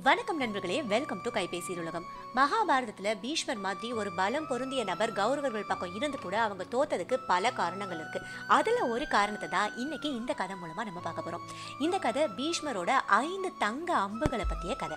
வணக்கம் நண்பர்களே welcome to கைபேசி உலகம் மகாபாரதத்துல பீஷ்மர் மாதிரி ஒரு பலம் பொருந்திய நபர் கௌரவர்கள் பக்கம் இருந்து கூட அவங்க தோத்ததுக்கு பல காரணங்கள் இருக்கு அதுல ஒரு காரணத்தை தான் இன்னைக்கு இந்த கதை மூலமா நம்ம பார்க்க போறோம் இந்த கதை பீஷ்மரோட ஐந்து தங்க அம்புகளை பத்திய கதை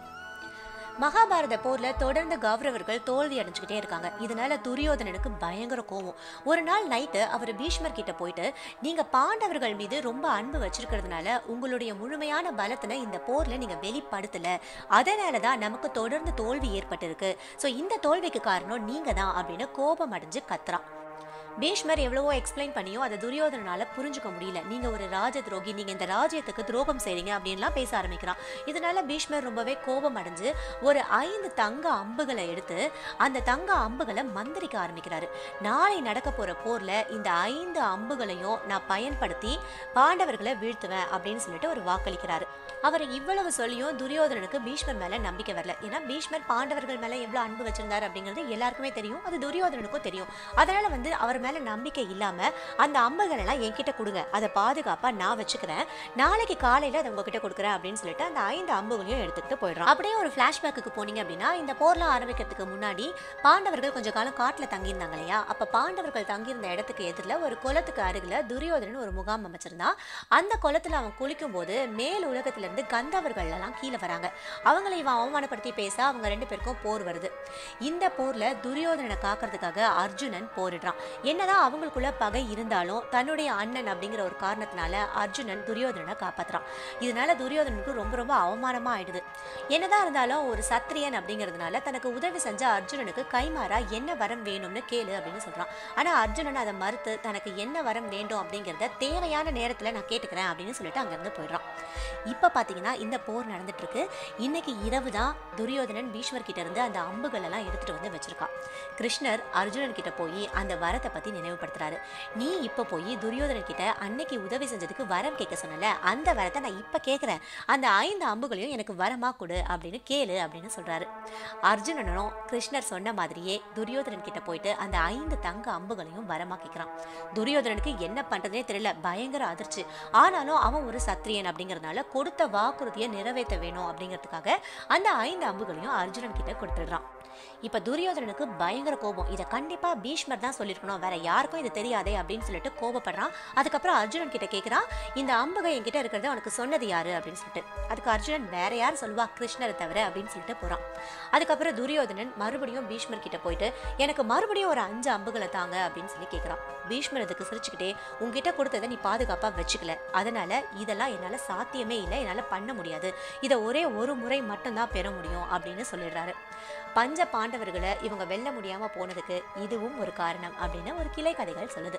மகாபாரத போர்ல தொடர்ந்து கௌரவர்கள் தோல்வி அடைஞ்சுக்கிட்டே இருக்காங்க இதனால துரியோதனனுக்கு பயங்கர கோவம் ஒரு நாள் நைட்டு அவர் பீஷ்மர் கிட்ட போயிட்டு நீங்க பாண்டவர்கள் மீது ரொம்ப அன்பு வச்சிருக்கிறதுனால உங்களுடைய முழுமையான பலத்தின இந்த போர்ல நீங்க வெளிப்படுத்தல அதனால தான் நமக்கு தொடர்ந்து தோல்வி ஏற்பட்டிருக்கு ஸோ இந்த தோல்விக்கு காரணம் நீங்க தான் அப்படின்னு கோபம் அடைஞ்சு கத்துறான் பீஷ்மர் எவ்வளவோ எக்ஸ்பிளைன் பண்ணியும் அதை துரியோதனால புரிஞ்சுக்க முடியல நீங்க ஒரு ராஜ துரோகி நீங்க இந்த ராஜ்யத்துக்கு துரோகம் செய்றீங்க அப்படின்லாம் பேச ஆரம்பிக்கிறான் இதனால பீஷ்மர் ரொம்பவே கோபம் அடைஞ்சு ஒரு ஐந்து தங்க அம்புகளை எடுத்து அந்த தங்க அம்புகளை மந்திரிக்க ஆரம்பிக்கிறாரு நாளை நடக்க போற போர்ல இந்த ஐந்து அம்புகளையும் நான் பயன்படுத்தி பாண்டவர்களை வீழ்த்துவேன் அப்படின்னு சொல்லிட்டு ஒரு வாக்களிக்கிறாரு அவர் இவ்வளவு சொல்லியும் துரியோதனனுக்கு பீஷ்மர் மேல நம்பிக்கை வரல ஏன்னா பீஷ்மர் பாண்டவர்கள் மேல எவ்வளவு அன்பு வச்சிருந்தாரு அப்படிங்கிறது எல்லாருக்குமே தெரியும் அது துரியோதனனுக்கும் தெரியும் அதனால வந்து அவர் மேல நம்பிக்கை இல்லாம அந்த அம்புகள் எல்லாம் என்கிட்ட கொடுங்க அதை பாதுகாப்பா நான் வச்சுக்கிறேன் நாளைக்கு காலையில அதை உங்ககிட்ட கொடுக்குறேன் அப்படின்னு சொல்லிட்டு அந்த ஐந்து அம்புகளையும் எடுத்துக்கிட்டு போயிடுறான் அப்படியே ஒரு பிளாஷ்பேக்கு போனீங்க அப்படின்னா இந்த போர்லாம் ஆரம்பிக்கிறதுக்கு முன்னாடி பாண்டவர்கள் கொஞ்ச காலம் காட்டுல தங்கியிருந்தாங்க இல்லையா அப்ப பாண்டவர்கள் தங்கியிருந்த இடத்துக்கு எதிரில் ஒரு குளத்துக்கு அருகில் துரியோதனன் ஒரு முகாம் அமைச்சிருந்தான் அந்த குளத்துல அவன் குளிக்கும் போது மேல் உலகத்துல இருந்து கந்தவர்கள் எல்லாம் கீழே வராங்க அவங்களை இவன் அவமானப்படுத்தி பேச அவங்க ரெண்டு பேருக்கும் போர் வருது இந்த போர்ல துரியோதனனை காக்கிறதுக்காக அர்ஜுனன் போரிடுறான் என்னதான் அவங்களுக்குள்ள பகை இருந்தாலும் தன்னுடைய அண்ணன் அப்படிங்கிற ஒரு காரணத்தினால அர்ஜுனன் துரியோதனனை காப்பாத்துறான் இதனால துரியோதனனுக்கு ரொம்ப ரொம்ப அவமானமா ஆயிடுது என்னதான் இருந்தாலும் ஒரு சத்திரியன் அப்படிங்கிறதுனால தனக்கு உதவி செஞ்ச அர்ஜுனனுக்கு கைமாறா என்ன வரம் வேணும்னு கேளு அப்படின்னு சொல்றான் ஆனா அர்ஜுனன் அதை மறுத்து தனக்கு என்ன வரம் வேண்டும் அப்படிங்கிறத தேவையான நேரத்துல நான் கேட்டுக்கிறேன் அப்படின்னு சொல்லிட்டு அங்கிருந்து போயிடுறான் இப்ப பாத்தீங்கன்னா இந்த போர் நடந்துட்டு இருக்கு இன்னைக்கு இரவு தான் துரியோதனன் பீஷ்மர் கிட்ட இருந்து அந்த அம்புகள் எல்லாம் எடுத்துட்டு வந்து வச்சிருக்கான் கிருஷ்ணர் அர்ஜுனன் கிட்ட போய் அந்த வரத்தை பத்தி நினைவுபடுத்துறாரு நீ இப்ப போய் துரியோதனன் கிட்ட அன்னைக்கு உதவி செஞ்சதுக்கு வரம் கேட்க சொன்னல அந்த வரத்தை நான் இப்ப கேட்கிறேன் அந்த ஐந்து அம்புகளையும் எனக்கு வரமா கொடு அப்படின்னு கேளு அப்படின்னு சொல்றாரு அர்ஜுனனும் கிருஷ்ணர் சொன்ன மாதிரியே துரியோதனன் கிட்ட போயிட்டு அந்த ஐந்து தங்க அம்புகளையும் வரமா கேட்கிறான் துரியோதனனுக்கு என்ன பண்றதுனே தெரியல பயங்கர அதிர்ச்சி ஆனாலும் அவன் ஒரு சத்திரியன் அப்படிங்கறதுனால கொடுத்த வாக்குறுதியை நிறைவேற்ற வேணும் அப்படிங்கிறதுக்காக அந்த ஐந்து அம்புகளையும் அர்ஜுனன் கிட்ட கொடுத்துடுறான் இப்ப துரியோதனனுக்கு பயங்கர கோபம் இதை கண்டிப்பா பீஷ்மர் தான் சொல்லிருக்கணும் வேற யாருக்கும் இது தெரியாதே அப்படின்னு சொல்லிட்டு கோபப்படுறான் அதுக்கப்புறம் அர்ஜுனன் கிட்ட கேக்குறான் இந்த அம்புகை என்கிட்ட இருக்கிறது உனக்கு சொன்னது யாரு அப்படின்னு சொல்லிட்டு அதுக்கு அர்ஜுனன் வேற யார் சொல்லுவா கிருஷ்ணரை தவிர அப்படின்னு சொல்லிட்டு போறான் அதுக்கப்புறம் துரியோதனன் மறுபடியும் பீஷ்மர் கிட்ட போயிட்டு எனக்கு மறுபடியும் ஒரு அஞ்சு அம்புகளை தாங்க அப்படின்னு சொல்லி கேக்குறான் பீஷ்மர் அதுக்கு சிரிச்சுக்கிட்டே உங்ககிட்ட கொடுத்ததை நீ பாதுகாப்பா வச்சுக்கல அதனால இதெல்லாம் என்னால சாத்தியமே இல்லை என்னால பண்ண முடியாது இதை ஒரே ஒரு முறை மட்டும்தான் பெற முடியும் அப்படின்னு சொல்லிடுறாரு பஞ்ச பாண்டவர்களை இவங்க வெல்ல முடியாம போனதுக்கு இதுவும் ஒரு காரணம் அப்படின்னு ஒரு கிளை கதைகள் சொல்லுது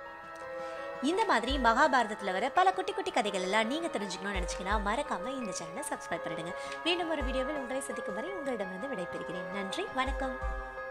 இந்த மாதிரி மகாபாரதத்துல வர பல குட்டி குட்டி கதைகள் எல்லாம் நீங்க தெரிஞ்சுக்கணும்னு நினைச்சீங்கன்னா மறக்காம இந்த சேனலை சப்ஸ்கிரைப் பண்ணிடுங்க மீண்டும் ஒரு வீடியோவில் உங்களை சந்திக்கும் வரை உங்களிடமிருந்து விடைபெறுகிறேன் நன்றி வணக்கம்